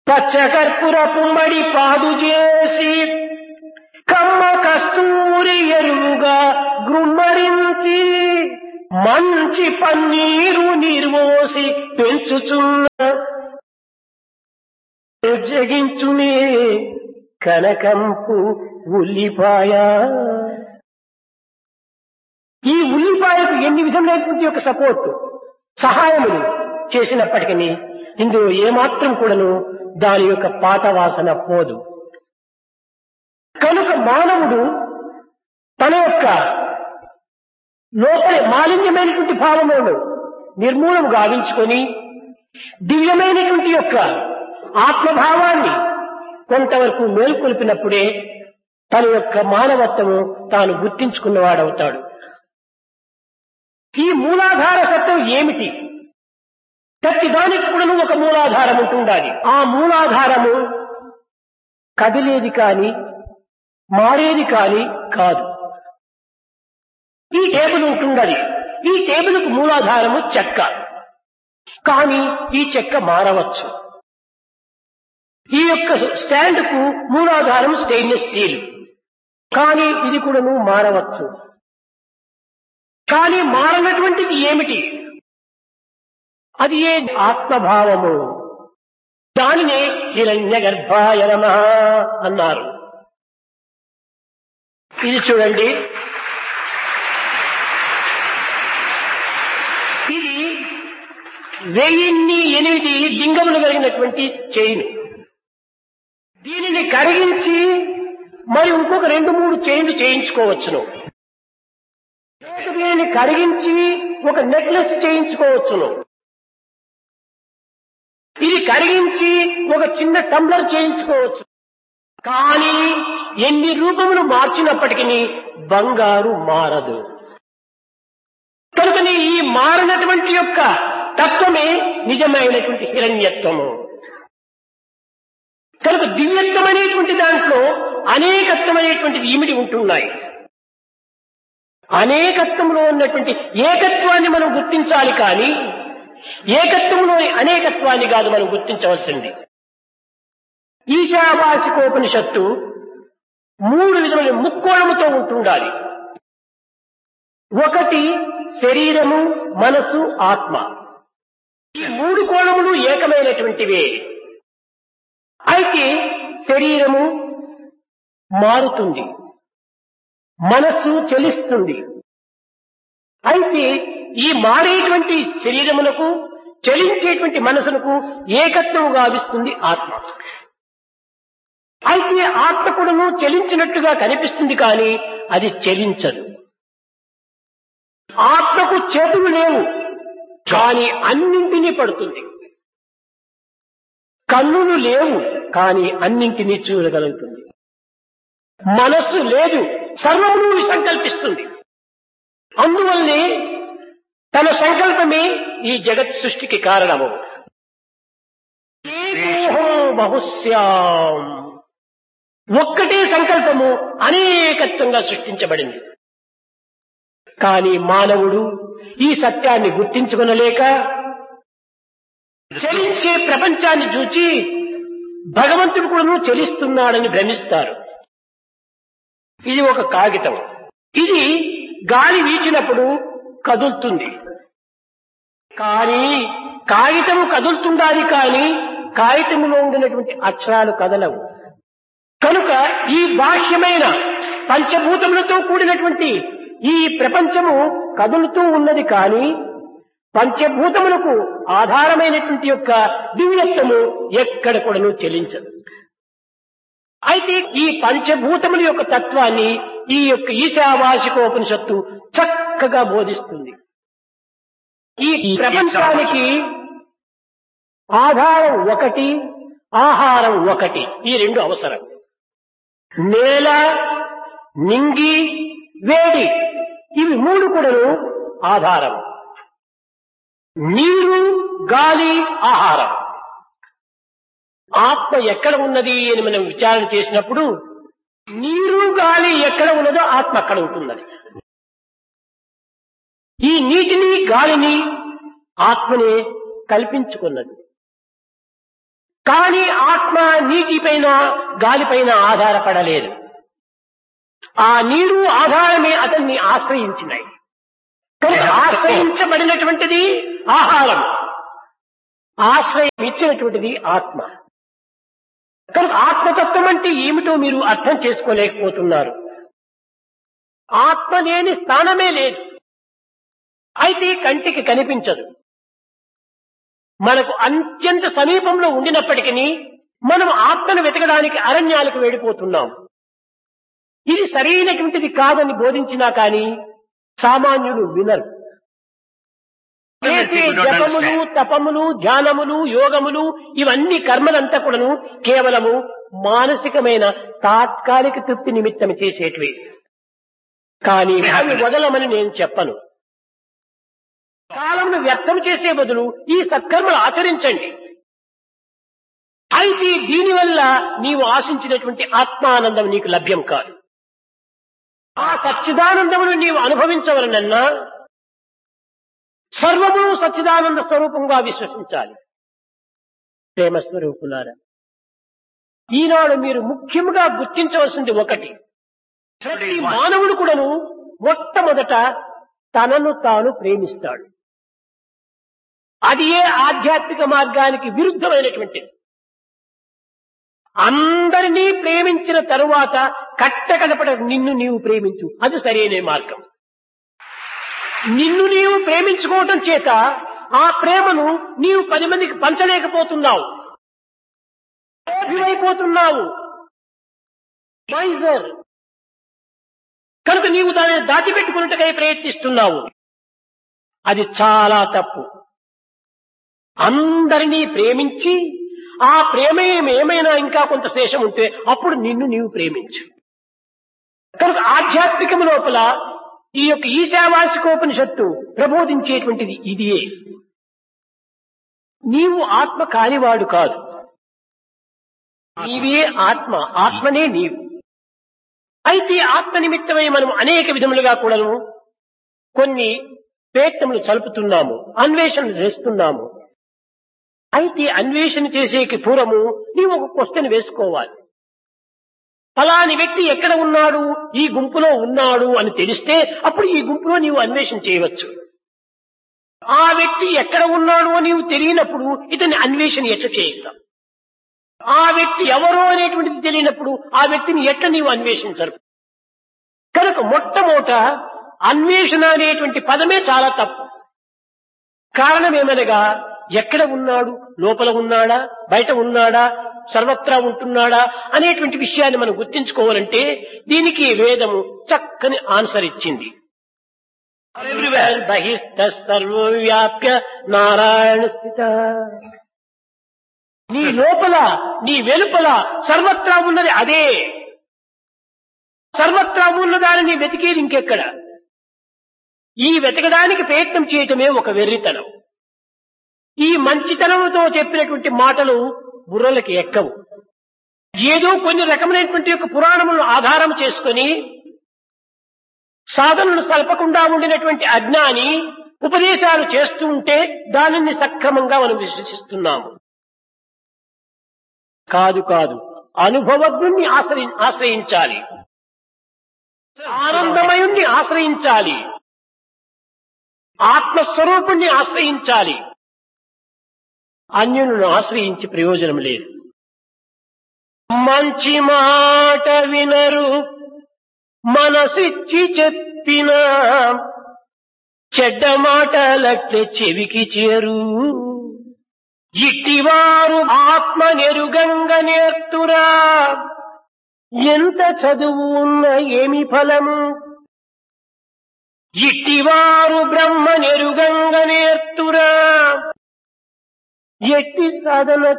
పచ్చకర్పుర పుమ్మడి పాదు చేసి కమ్మ కస్తూరి ఎరువుగా గృమ్మరించి మంచి పన్నీరు నిర్వోసి పెంచుచున్న జగించునే కనకంపు ఉల్లిపాయ ఈ ఉల్లిపాయకు ఎన్ని విధమైనటువంటి యొక్క సపోర్ట్ సహాయములు చేసినప్పటికీ ఇందులో ఏమాత్రం కూడాను దాని యొక్క పాత వాసన పోదు కనుక మానవుడు తన యొక్క లోపలి మాలిన్యమైనటువంటి భావములను నిర్మూలన గావించుకొని దివ్యమైనటువంటి యొక్క ఆత్మభావాన్ని కొంతవరకు మేల్కొల్పినప్పుడే తన యొక్క మానవత్వము తాను గుర్తించుకున్నవాడవుతాడు ఈ మూలాధార సత్యం ఏమిటి ప్రతి దానికి కూడా ఒక మూలాధారం ఉంటుండాలి ఆ మూలాధారము కదిలేది కాని మారేది కాని కాదు ఈ టేబుల్ ఉంటుండాలి ఈ టేబుల్కు మూలాధారము చెక్క కానీ ఈ చెక్క మారవచ్చు ఈ యొక్క స్టాండ్ కు మూలాధారం స్టెయిన్లెస్ స్టీల్ కానీ ఇది కూడాను మారవచ్చు కానీ మారనటువంటిది ఏమిటి అది ఏ ఆత్మభావము దానినే హిరణ్య గర్భాయ నమ అన్నారు ఇది చూడండి ఇది వెయ్యిన్ని ఎనిమిది లింగములు కలిగినటువంటి చైన్ దీనిని కరిగించి మరి ఇంకొక రెండు మూడు చైన్లు చేయించుకోవచ్చును దీనిని కరిగించి ఒక నెక్లెస్ చేయించుకోవచ్చును ఇది కరిగించి ఒక చిన్న టంబ్లర్ చేయించుకోవచ్చు కానీ ఎన్ని రూపములు మార్చినప్పటికీ బంగారు మారదు కనుకని ఈ మారనటువంటి యొక్క తత్వమే నిజమైనటువంటి హిరణ్యత్వము కనుక దివ్యత్వం అనేటువంటి దాంట్లో అనేకత్వం అనేటువంటిది ఇమిడి ఉంటున్నాయి అనేకత్వంలో ఉన్నటువంటి ఏకత్వాన్ని మనం గుర్తించాలి కానీ ఏకత్వంలోని అనేకత్వాన్ని కాదు మనం గుర్తించవలసింది ఈశావాసికోపనిషత్తు మూడు విధముల ముక్కోణముతో ఉంటుండాలి ఒకటి శరీరము మనసు ఆత్మ ఈ మూడు కోణములు ఏకమైనటువంటివే అయితే శరీరము మారుతుంది మనస్సు చెలిస్తుంది అయితే ఈ మారేటువంటి శరీరమునకు చలించేటువంటి మనసునకు ఏకత్వం గావిస్తుంది ఆత్మ అయితే ఆత్మ కూడాను చలించినట్టుగా కనిపిస్తుంది కానీ అది చలించదు ఆత్మకు చేతులు లేవు కానీ అన్నింటినీ పడుతుంది కన్నులు లేవు కానీ అన్నింటినీ చూడగలుగుతుంది మనస్సు లేదు సర్వమును సంకల్పిస్తుంది అందువల్లే తన సంకల్పమే ఈ జగత్ సృష్టికి కారణము ఏకోహం బహుశ్యాం ఒక్కటే సంకల్పము అనేకత్వంగా సృష్టించబడింది కానీ మానవుడు ఈ సత్యాన్ని గుర్తించుకొనలేక చలించే ప్రపంచాన్ని చూచి భగవంతుడు కూడా చలిస్తున్నాడని భ్రమిస్తారు ఇది ఒక కాగితం ఇది గాలి వీచినప్పుడు కదులుతుంది కానీ కాగితము కదులుతుండాలి కానీ కాగితములో ఉండినటువంటి అక్షరాలు కదలవు కనుక ఈ బాహ్యమైన పంచభూతములతో కూడినటువంటి ఈ ప్రపంచము కదులుతూ ఉన్నది కానీ పంచభూతములకు ఆధారమైనటువంటి యొక్క దివ్యత్వము ఎక్కడ కూడాను చెల్లించదు అయితే ఈ పంచభూతముల యొక్క తత్వాన్ని ఈ యొక్క ఈశావాసికోపనిషత్తు చక్కగా బోధిస్తుంది ఈ ప్రపంచానికి ఆధారం ఒకటి ఆహారం ఒకటి ఈ రెండు అవసరం నేల నింగి వేడి ఇవి మూడు కూడాను ఆధారం నీరు గాలి ఆహారం ఆత్మ ఎక్కడ ఉన్నది అని మనం విచారణ చేసినప్పుడు నీరు గాలి ఎక్కడ ఉన్నదో ఆత్మ అక్కడ ఉంటున్నది ఈ నీటిని గాలిని ఆత్మనే కల్పించుకున్నది కానీ ఆత్మ నీటిపైన గాలిపైన ఆధారపడలేదు ఆ నీరు ఆధారమే అతన్ని ఆశ్రయించినాయి కనుక ఆశ్రయించబడినటువంటిది ఆహారం ఆశ్రయం ఇచ్చినటువంటిది ఆత్మ కనుక ఆత్మతత్వం అంటే ఏమిటో మీరు అర్థం చేసుకోలేకపోతున్నారు ఆత్మ లేని స్థానమే లేదు అయితే కంటికి కనిపించదు మనకు అత్యంత సమీపంలో ఉండినప్పటికీ మనం ఆత్మను వెతకడానికి అరణ్యాలకు వెళ్ళిపోతున్నాం ఇది సరైనటువంటిది కాదని బోధించినా కానీ సామాన్యులు వినరు చేసే People don't జపములు understand. తపములు ధ్యానములు యోగములు ఇవన్నీ కర్మలంతా కూడాను కేవలము మానసికమైన తాత్కాలిక తృప్తి నిమిత్తం చేసేటివి కానీ Happiness. అవి వదలమని నేను చెప్పను కాలంను వ్యర్థం చేసే బదులు ఈ సత్కర్మలు ఆచరించండి అయితే దీనివల్ల నీవు ఆశించినటువంటి ఆత్మానందం నీకు లభ్యం కాదు ఆ సచ్చిదానందమును నీవు అనుభవించవలనన్నా సర్వము సచ్చిదానంద స్వరూపంగా విశ్వసించాలి ప్రేమ స్వరూపులారా ఈనాడు మీరు ముఖ్యంగా గుర్తించవలసింది ఒకటి ప్రతి మానవుడు కూడాను మొట్టమొదట తనను తాను ప్రేమిస్తాడు అది ఏ ఆధ్యాత్మిక మార్గానికి విరుద్ధమైనటువంటిది అందరినీ ప్రేమించిన తరువాత కట్టకడపడ నిన్ను నీవు ప్రేమించు అది సరైన మార్గం నిన్ను నీవు ప్రేమించుకోవటం చేత ఆ ప్రేమను నీవు పది మందికి పంచలేకపోతున్నావు అయిపోతున్నావు మైజర్ కనుక నీవు దానిని దాచిపెట్టుకున్నట్టుగా ప్రయత్నిస్తున్నావు అది చాలా తప్పు అందరినీ ప్రేమించి ఆ ప్రేమ ఏమైనా ఇంకా కొంత శేషం ఉంటే అప్పుడు నిన్ను నీవు ప్రేమించు కనుక ఆధ్యాత్మికం లోపల ఈ యొక్క ఈశావాసికోపనిషత్తు ప్రబోధించేటువంటిది ఇదియే నీవు ఆత్మ కానివాడు కాదు నీవే ఆత్మ ఆత్మనే నీవు అయితే ఆత్మ నిమిత్తమై మనం అనేక విధములుగా కూడాను కొన్ని ప్రయత్నములు చలుపుతున్నాము అన్వేషణలు చేస్తున్నాము అయితే అన్వేషణ చేసేకి పూర్వము నీవు ఒక క్వశ్చన్ వేసుకోవాలి ఫలాని వ్యక్తి ఎక్కడ ఉన్నాడు ఈ గుంపులో ఉన్నాడు అని తెలిస్తే అప్పుడు ఈ గుంపులో నీవు అన్వేషణ చేయవచ్చు ఆ వ్యక్తి ఎక్కడ ఉన్నాడు అని నీవు తెలియనప్పుడు ఇతని అన్వేషణ ఎట్లా చేయిస్తాం ఆ వ్యక్తి ఎవరో అనేటువంటిది తెలియనప్పుడు ఆ వ్యక్తిని ఎట్లా నీవు అన్వేషించరు కనుక మొట్టమొదట అన్వేషణ అనేటువంటి పదమే చాలా తప్పు కారణం ఏమనగా ఎక్కడ ఉన్నాడు లోపల ఉన్నాడా బయట ఉన్నాడా సర్వత్రా ఉంటున్నాడా అనేటువంటి విషయాన్ని మనం గుర్తించుకోవాలంటే దీనికి వేదము చక్కని ఆన్సర్ ఇచ్చింది ఎవ్రీవేర్ బహిష్ట సర్వవ్యాప్య నారాయణ స్థిత నీ లోపల నీ వెలుపల సర్వత్రా ఉన్నది అదే సర్వత్రా ఉన్న దానిని వెతికేది ఇంకెక్కడ ఈ వెతకడానికి ప్రయత్నం చేయటమే ఒక వెర్రితనం ఈ మంచితనంతో చెప్పినటువంటి మాటలు బుర్రలకి ఎక్కవు ఏదో కొన్ని రకమైనటువంటి యొక్క పురాణములను ఆధారం చేసుకొని సాధనలు సల్పకుండా ఉండినటువంటి అజ్ఞాని ఉపదేశాలు చేస్తూ ఉంటే దానిని సక్రమంగా మనం విశ్వసిస్తున్నాము కాదు కాదు అనుభవజ్ఞుణ్ణి ఆశ్రయి ఆశ్రయించాలి ఆనందమయుణ్ణి ఆశ్రయించాలి ఆత్మస్వరూపుణ్ణి ఆశ్రయించాలి అన్యులను ఆశ్రయించి ప్రయోజనం లేదు మంచి మాట వినరు మనసిచ్చి చెప్పిన చెడ్డ మాటలట్లే చెవికి చేరు ఇట్టివారు ఆత్మ నెరుగంగ నేర్తురా ఎంత చదువు ఉన్న ఏమి ఫలము ఇట్టివారు బ్రహ్మ నెరుగంగ నేర్తురా ఎట్టి సాధన